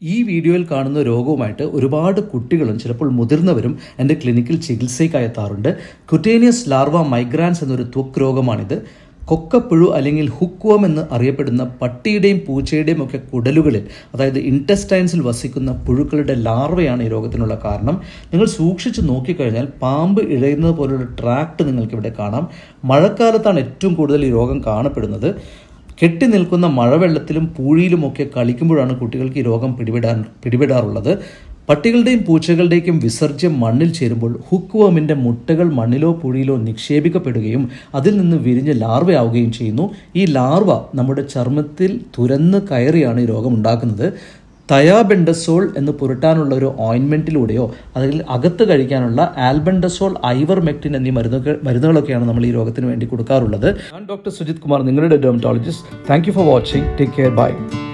ഈ വീഡിയോയിൽ കാണുന്ന രോഗവുമായിട്ട് ഒരുപാട് കുട്ടികളും ചിലപ്പോൾ മുതിർന്നവരും എൻ്റെ ക്ലിനിക്കിൽ ചികിത്സയ്ക്കായി എത്താറുണ്ട് കുറ്റേനിയസ് ലാർവ മൈഗ്രാൻസ് എന്നൊരു ത്വക്ക് രോഗമാണിത് കൊക്കപ്പുഴു അല്ലെങ്കിൽ ഹുക്വം എന്ന് അറിയപ്പെടുന്ന പട്ടിയുടെയും പൂച്ചയുടെയും ഒക്കെ കുടലുകളിൽ അതായത് ഇൻറ്റസ്റ്റൈൻസിൽ വസിക്കുന്ന പുഴുക്കളുടെ ലാർവയാണ് ഈ രോഗത്തിനുള്ള കാരണം നിങ്ങൾ സൂക്ഷിച്ച് നോക്കിക്കഴിഞ്ഞാൽ പാമ്പ് ഇഴയുന്നത് പോലുള്ള ട്രാക്ട് നിങ്ങൾക്ക് ഇവിടെ കാണാം മഴക്കാലത്താണ് ഏറ്റവും കൂടുതൽ ഈ രോഗം കാണപ്പെടുന്നത് കെട്ടി നിൽക്കുന്ന മഴവെള്ളത്തിലും പൂഴിയിലുമൊക്കെ കളിക്കുമ്പോഴാണ് കുട്ടികൾക്ക് ഈ രോഗം പിടിപെടാൻ പിടിപെടാറുള്ളത് പട്ടികളുടെയും പൂച്ചകളുടെയും വിസർജ്യം മണ്ണിൽ ചേരുമ്പോൾ ഹുക്ക് വർമിൻ്റെ മുട്ടകൾ മണ്ണിലോ പുഴിയിലോ നിക്ഷേപിക്കപ്പെടുകയും അതിൽ നിന്ന് വിരിഞ്ഞ് ലാർവയാവുകയും ചെയ്യുന്നു ഈ ലാർവ നമ്മുടെ ചർമ്മത്തിൽ തുരന്ന് കയറിയാണ് ഈ രോഗം ഉണ്ടാക്കുന്നത് തയാബെൻഡസോൾ എന്ന് പുരട്ടാനുള്ള ഒരു ഓയിൻമെൻറ്റിലൂടെയോ അതിൽ അകത്ത് കഴിക്കാനുള്ള ആൽബെൻഡസോൾ ഐവർമെക്റ്റിൻ എന്നീ മരുന്നുകൾ മരുന്നുകളൊക്കെയാണ് നമ്മൾ ഈ രോഗത്തിന് വേണ്ടി കൊടുക്കാറുള്ളത് ഞാൻ ഡോക്ടർ സുജിത് കുമാർ നിങ്ങളുടെ dermatologist thank you for watching take care by